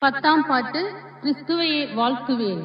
பத்தாம் பாட்டு கிறிஸ்துவையே வாழ்த்துவேன்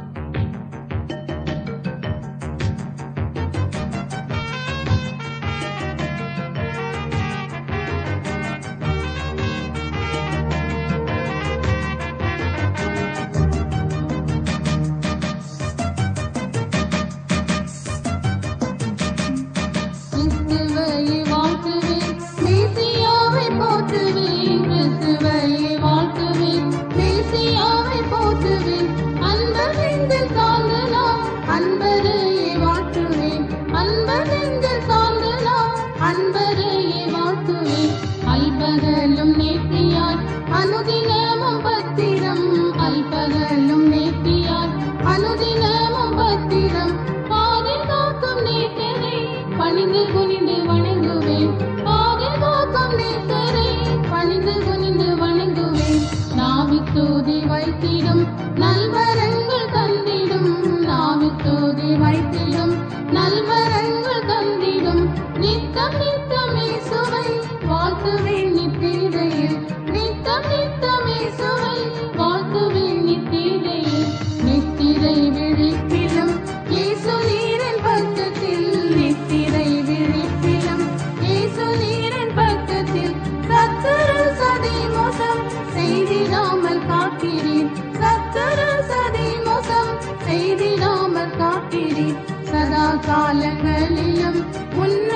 கிறிஸ்துவையே வாழ்த்துவேன் மேசியாவை போற்றுவேன் கிறிஸ்துவையே வாழ்த்துவேன் மேசியாவை போற்றுவேன் அன்பர் நெஞ்சில் சார்ந்து நாம் அன்பரையே வாழ்த்துவேன் அன்பர் நெஞ்சில் சார்ந்து நாம் அன்பரையே வாழ்த்துவேன் அல்பகலும் நேர்த்தியாய் அனுதினமும் பத்திரம் அல்பகலும் நேர்த்தியாய் அனுதினமும் பத்திரம் பாதுகாக்கும் நேசரை பணிந்து குனிந்து வணங்குவேன் பாதுகாக்கும் நேசரை பணிந்து குனிந்து வணங்குவேன் நாவித்தூதி வைத்திடும் நல்வரங்கள் தந்திடும் நாவித்தூதி வைத்திடும் நல்வரங்கள் தந்திடும் நித்தம் நித்தமே சுவை வாழ்த்துவேன் நித்திரையில் நித்தம் நித்தமே சுவை வாழ்த்துவேன் நித்திரையில் நித்திரை விழிப்பிலும் இயேசு நீரின் பக்கத்தில் நித்திரை விழிப்பிலும் இயேசு நீரின் பக்கத்தில் சத்துரு சதி மோசம் செய்திடாமல் காக்கிறீர் சத்துரு சதி மோசம் செய்திடாமல் காக்கிறீர் சதா காலங்களிலும் உன்னை